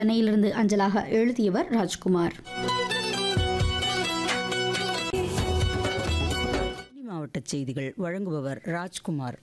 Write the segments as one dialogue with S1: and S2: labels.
S1: சென்னையிலிருந்து அஞ்சலாக எழுதியவர் ராஜ்குமார்
S2: தேனி மாவட்ட செய்திகள் வழங்குபவர் ராஜ்குமார்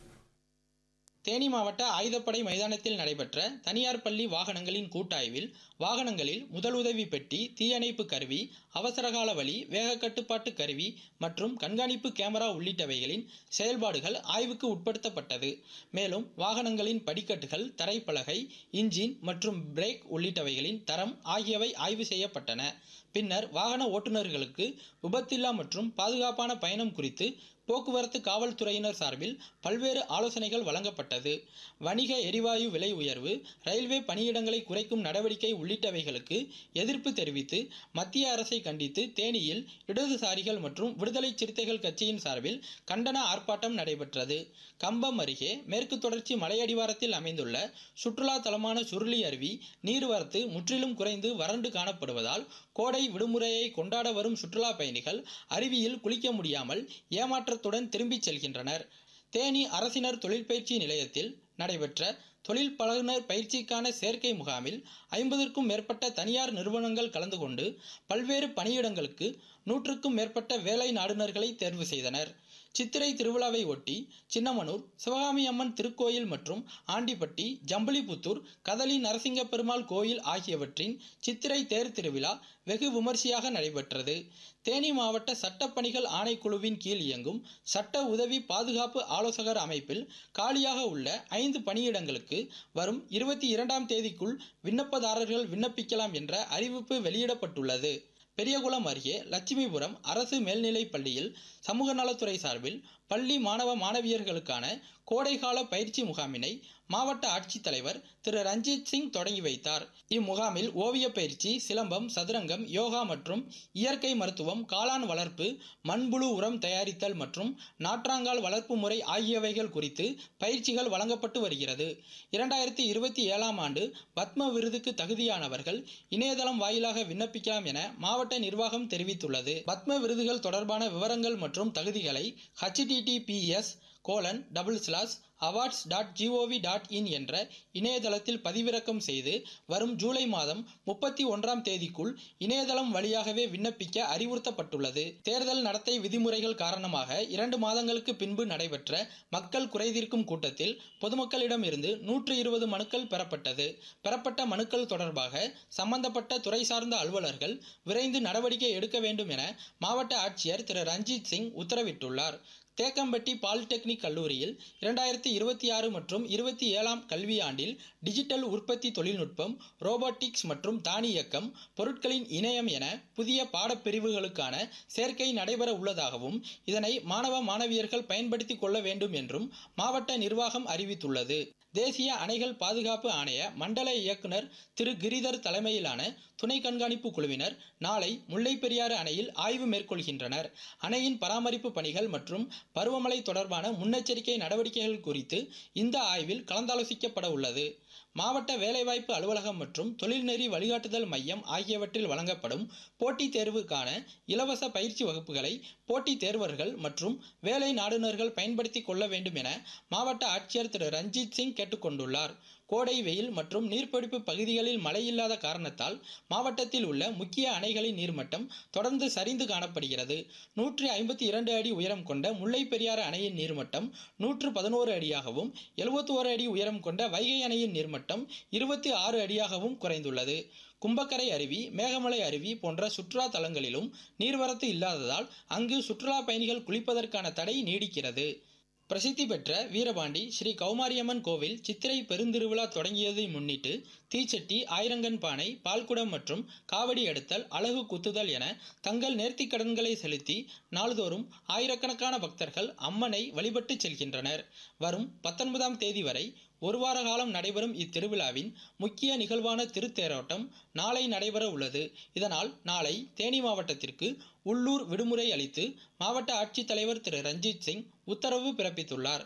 S3: தேனி மாவட்ட ஆயுதப்படை மைதானத்தில் நடைபெற்ற தனியார் பள்ளி வாகனங்களின் கூட்டாய்வில் வாகனங்களில் முதலுதவி பெட்டி தீயணைப்பு கருவி அவசரகால வழி வேக கட்டுப்பாட்டு கருவி மற்றும் கண்காணிப்பு கேமரா உள்ளிட்டவைகளின் செயல்பாடுகள் ஆய்வுக்கு உட்படுத்தப்பட்டது மேலும் வாகனங்களின் படிக்கட்டுகள் தரைப்பலகை இன்ஜின் மற்றும் பிரேக் உள்ளிட்டவைகளின் தரம் ஆகியவை ஆய்வு செய்யப்பட்டன பின்னர் வாகன ஓட்டுநர்களுக்கு விபத்தில்லா மற்றும் பாதுகாப்பான பயணம் குறித்து போக்குவரத்து காவல்துறையினர் சார்பில் பல்வேறு ஆலோசனைகள் வழங்கப்பட்டது வணிக எரிவாயு விலை உயர்வு ரயில்வே பணியிடங்களை குறைக்கும் நடவடிக்கை உள்ளிட்டவைகளுக்கு எதிர்ப்பு தெரிவித்து மத்திய அரசை கண்டித்து தேனியில் இடதுசாரிகள் மற்றும் விடுதலை சிறுத்தைகள் கட்சியின் சார்பில் கண்டன ஆர்ப்பாட்டம் நடைபெற்றது கம்பம் அருகே மேற்கு தொடர்ச்சி மலையடிவாரத்தில் அமைந்துள்ள சுற்றுலா தலமான சுருளி அருவி நீர்வரத்து முற்றிலும் குறைந்து வறண்டு காணப்படுவதால் கோடை விடுமுறையை கொண்டாட வரும் சுற்றுலா பயணிகள் அருவியில் குளிக்க முடியாமல் ஏமாற்றத்துடன் திரும்பிச் செல்கின்றனர் தேனி அரசினர் தொழிற்பயிற்சி நிலையத்தில் நடைபெற்ற தொழில் பழகுனர் பயிற்சிக்கான சேர்க்கை முகாமில் ஐம்பதற்கும் மேற்பட்ட தனியார் நிறுவனங்கள் கலந்து கொண்டு பல்வேறு பணியிடங்களுக்கு நூற்றுக்கும் மேற்பட்ட வேலை நாடுனர்களை தேர்வு செய்தனர் சித்திரை திருவிழாவை ஒட்டி சின்னமனூர் சிவகாமி அம்மன் திருக்கோயில் மற்றும் ஆண்டிப்பட்டி ஜம்புலிபுத்தூர் கதலி நரசிங்க பெருமாள் கோயில் ஆகியவற்றின் சித்திரை தேர் திருவிழா வெகு விமர்சையாக நடைபெற்றது தேனி மாவட்ட சட்டப்பணிகள் ஆணைக்குழுவின் கீழ் இயங்கும் சட்ட உதவி பாதுகாப்பு ஆலோசகர் அமைப்பில் காலியாக உள்ள ஐந்து பணியிடங்களுக்கு வரும் இருபத்தி இரண்டாம் தேதிக்குள் விண்ணப்பதாரர்கள் விண்ணப்பிக்கலாம் என்ற அறிவிப்பு வெளியிடப்பட்டுள்ளது பெரியகுளம் அருகே லட்சுமிபுரம் அரசு மேல்நிலைப் பள்ளியில் சமூக நலத்துறை சார்பில் பள்ளி மாணவ மாணவியர்களுக்கான கோடைகால பயிற்சி முகாமினை மாவட்ட ஆட்சித்தலைவர் திரு ரஞ்சித் சிங் தொடங்கி வைத்தார் இம்முகாமில் ஓவிய பயிற்சி சிலம்பம் சதுரங்கம் யோகா மற்றும் இயற்கை மருத்துவம் காளான் வளர்ப்பு மண்புழு உரம் தயாரித்தல் மற்றும் நாற்றாங்கால் வளர்ப்பு முறை ஆகியவைகள் குறித்து பயிற்சிகள் வழங்கப்பட்டு வருகிறது இரண்டாயிரத்தி இருபத்தி ஏழாம் ஆண்டு பத்ம விருதுக்கு தகுதியானவர்கள் இணையதளம் வாயிலாக விண்ணப்பிக்கலாம் என மாவட்ட நிர்வாகம் தெரிவித்துள்ளது பத்ம விருதுகள் தொடர்பான விவரங்கள் மற்றும் தகுதிகளை https colon double slash awards dot gov dot in என்ற இணையதளத்தில் பதிவிறக்கம் செய்து வரும் ஜூலை மாதம் முப்பத்தி ஒன்றாம் தேதிக்குள் இணையதளம் வழியாகவே விண்ணப்பிக்க அறிவுறுத்தப்பட்டுள்ளது தேர்தல் நடத்தை விதிமுறைகள் காரணமாக இரண்டு மாதங்களுக்கு பின்பு நடைபெற்ற மக்கள் குறைதீர்க்கும் கூட்டத்தில் பொதுமக்களிடமிருந்து நூற்று இருபது மனுக்கள் பெறப்பட்டது பெறப்பட்ட மனுக்கள் தொடர்பாக சம்பந்தப்பட்ட துறை சார்ந்த அலுவலர்கள் விரைந்து நடவடிக்கை எடுக்க வேண்டும் என மாவட்ட ஆட்சியர் திரு ரஞ்சித் சிங் உத்தரவிட்டுள்ளார் தேக்கம்பட்டி பாலிடெக்னிக் கல்லூரியில் இரண்டாயிரத்தி இருபத்தி ஆறு மற்றும் இருபத்தி ஏழாம் கல்வியாண்டில் டிஜிட்டல் உற்பத்தி தொழில்நுட்பம் ரோபோட்டிக்ஸ் மற்றும் தானியக்கம் பொருட்களின் இணையம் என புதிய பாடப்பிரிவுகளுக்கான சேர்க்கை நடைபெற உள்ளதாகவும் இதனை மாணவ மாணவியர்கள் பயன்படுத்திக் கொள்ள வேண்டும் என்றும் மாவட்ட நிர்வாகம் அறிவித்துள்ளது தேசிய அணைகள் பாதுகாப்பு ஆணைய மண்டல இயக்குனர் திரு கிரிதர் தலைமையிலான துணை கண்காணிப்பு குழுவினர் நாளை முல்லைப் பெரியாறு அணையில் ஆய்வு மேற்கொள்கின்றனர் அணையின் பராமரிப்பு பணிகள் மற்றும் பருவமழை தொடர்பான முன்னெச்சரிக்கை நடவடிக்கைகள் குறித்து இந்த ஆய்வில் கலந்தாலோசிக்கப்பட உள்ளது மாவட்ட வேலைவாய்ப்பு அலுவலகம் மற்றும் தொழில்நெறி வழிகாட்டுதல் மையம் ஆகியவற்றில் வழங்கப்படும் போட்டித் தேர்வுக்கான இலவச பயிற்சி வகுப்புகளை போட்டித் தேர்வர்கள் மற்றும் வேலை நாடுனர்கள் பயன்படுத்திக் கொள்ள வேண்டும் என மாவட்ட ஆட்சியர் திரு ரஞ்சித் சிங் கேட்டுக்கொண்டுள்ளார் கோடை வெயில் மற்றும் நீர்ப்பிடிப்பு பகுதிகளில் மழை இல்லாத காரணத்தால் மாவட்டத்தில் உள்ள முக்கிய அணைகளின் நீர்மட்டம் தொடர்ந்து சரிந்து காணப்படுகிறது நூற்றி ஐம்பத்தி இரண்டு அடி உயரம் கொண்ட முல்லை பெரியாறு அணையின் நீர்மட்டம் நூற்று பதினோரு அடியாகவும் எழுபத்தி ஓரு அடி உயரம் கொண்ட வைகை அணையின் நீர்மட்டம் இருபத்தி ஆறு அடியாகவும் குறைந்துள்ளது கும்பக்கரை அருவி மேகமலை அருவி போன்ற சுற்றுலா தலங்களிலும் நீர்வரத்து இல்லாததால் அங்கு சுற்றுலா பயணிகள் குளிப்பதற்கான தடை நீடிக்கிறது பிரசித்தி பெற்ற வீரபாண்டி ஸ்ரீ கௌமாரியம்மன் கோவில் சித்திரை பெருந்திருவிழா தொடங்கியதை முன்னிட்டு தீச்சட்டி ஆயிரங்கன் பானை பால்குடம் மற்றும் காவடி எடுத்தல் அழகு குத்துதல் என தங்கள் நேர்த்திக் கடன்களை செலுத்தி நாள்தோறும் ஆயிரக்கணக்கான பக்தர்கள் அம்மனை வழிபட்டு செல்கின்றனர் வரும் பத்தொன்பதாம் தேதி வரை ஒரு வார காலம் நடைபெறும் இத்திருவிழாவின் முக்கிய நிகழ்வான திருத்தேரோட்டம் நாளை நடைபெற உள்ளது இதனால் நாளை தேனி மாவட்டத்திற்கு உள்ளூர் விடுமுறை அளித்து மாவட்ட ஆட்சித்தலைவர் திரு ரஞ்சித் சிங் உத்தரவு பிறப்பித்துள்ளார்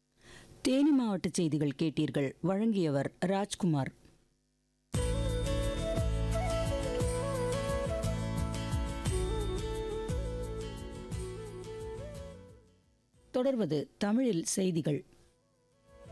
S2: தேனி மாவட்ட செய்திகள் கேட்டீர்கள் வழங்கியவர் ராஜ்குமார் தொடர்வது தமிழில் செய்திகள்